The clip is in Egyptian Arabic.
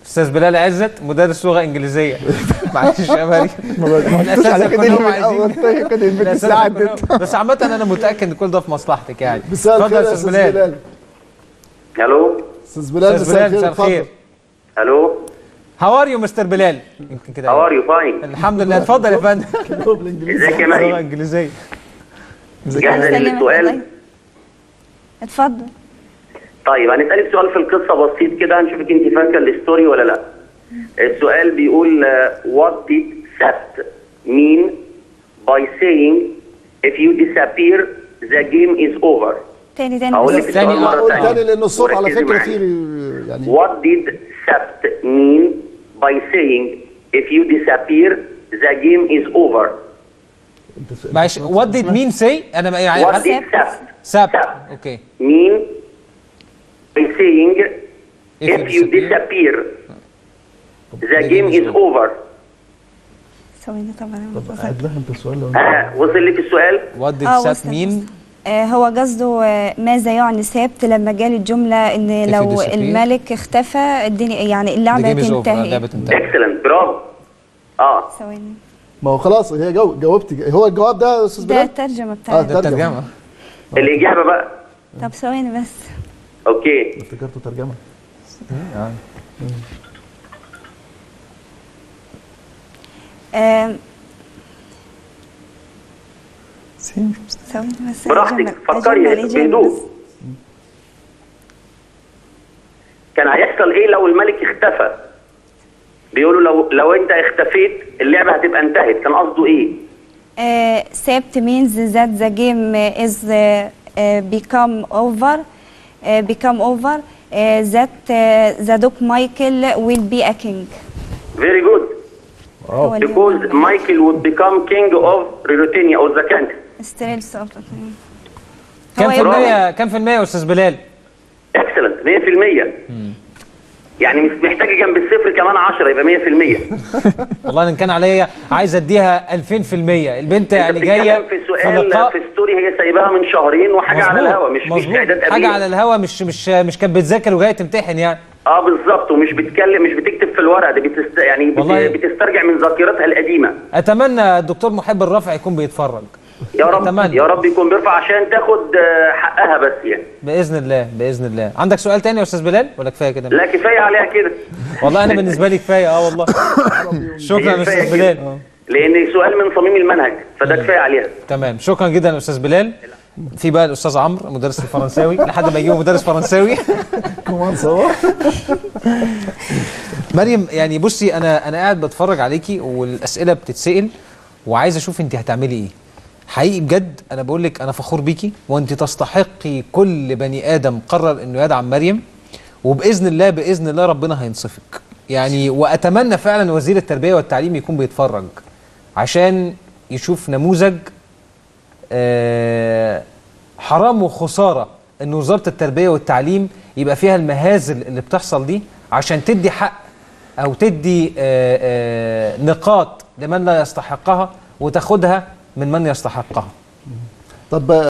استاذ بلال عزت مدرس لغه انجليزيه معلش يا مريم ما الأساتذة تقولش على كده كلهم من عايزين- الاول طيب كده البنت الأساتذة ساعدت كلهم- بس عامه انا متاكد ان كل ده في مصلحتك يعني مساء اتفضل الخير يا استاذ بلال الو استاذ بلال استاذ مساء بلال مساء الخير الخير اتفضل الو هاو ار يو مستر بلال يمكن كده هاو ار يو فاين الحمد لله اتفضل يا فندم هو بالانجليزي ازيك يا لغه مريم انجليزيه جاهزه سلمك للسؤال والله. اتفضل طيب هنسالك سؤال في القصه بسيط كده هنشوفك انت فاكره الستوري ولا لا السؤال بيقول what did Sabt mean by saying if you disappear the game is over تاني تاني اقول لك بس. تاني السؤال مره قول ثانيه تاني لان الصوت على وركزي فكره معايا. فيه يعني What did Sabt mean by saying if you disappear the game is over معلش وات ديد مين سي انا ما- يعني What هل- did Sabt ساب Sabt اوكي mean by saying If if, you you disappear the game is over ثواني طبعا طب قاعد لها انت السؤال لو ها وصل لك السؤال وات ديد اه ساب وصلت، مين وصلت. آه، هو قصده آه، ماذا يعني سبت لما جالي الجملة ان If you لو disappear. الملك اختفى الدنيا يعني اللعبة اللعبه تنتهي تنتهي اكسلنت برافو اه ثواني ما هو خلاص هي جو جاوبت هو الجواب ده يا استاذ ده بلال الترجمة اه بتاعتي ده الترجمه الاجابه بقى طب ثواني بس اوكي افتكرته ترجمه آم، ثواني بس براحتك أجمع- فكري أجمع الإجابة بهدوء بس. كان هيحصل ايه لو الملك اختفى بيقولوا لو لو انت اختفيت اللعبه هتبقى انتهت كان قصده ايه Uh, Sept means that the game uh, is uh, uh, become over, uh, become over. Uh, that uh, the Duke Michael will be a king. very good هو اللي- because Michael would become king of Ruritania or the country Still so- كم هو في يبقى- المية كم في المية يا استاذ بلال؟ اكسلنت 100% يعني مش محتاجه جنب الصفر كمان 10 يبقى 100% والله ان كان عليا عايز اديها 2000% البنت يعني انت جايه بتتكلم في سؤال في ستوري هي سايباها من شهرين وحاجه على مظبوط، الهوا مش مش مظبوط. اعداد حاجه قبليه على الهوا مش مش مش كانت بتذاكر وجايه تمتحن يعني اه بالظبط ومش بتتكلم مش بتكتب في الورق دي بتست... يعني بت... والله. بتسترجع من ذاكرتها القديمه اتمنى الدكتور محب الرافع يكون بيتفرج يا رب أتمنى. يا رب يكون بيرفع عشان تاخد آه، حقها بس يعني باذن الله باذن الله عندك سؤال تاني يا استاذ بلال ولا كفايه كده لا كفايه عليها كده والله انا بالنسبه لي كفايه اه والله شكرا يا هي استاذ كفاية بلال كده. لان سؤال من صميم المنهج فده كفايه عليها تمام شكرا جدا يا استاذ بلال في بقى الاستاذ عمرو مدرس الفرنساوي لحد ما يجيبوا مدرس فرنساوي كمان صور مريم يعني بصي انا انا قاعد بتفرج عليكي والاسئله بتتسال وعايز اشوف انت هتعملي ايه حقيقي بجد انا بقول لك انا فخور بيكي وانت تستحقي كل بني ادم قرر انه يدعم مريم وباذن الله باذن الله ربنا هينصفك يعني واتمنى فعلا وزير التربيه والتعليم يكون بيتفرج عشان يشوف نموذج آه، حرام وخساره ان وزاره التربيه والتعليم يبقى فيها المهازل اللي بتحصل دي عشان تدي حق او تدي آه، آه، نقاط لمن لا يستحقها وتاخدها من من يستحقها طب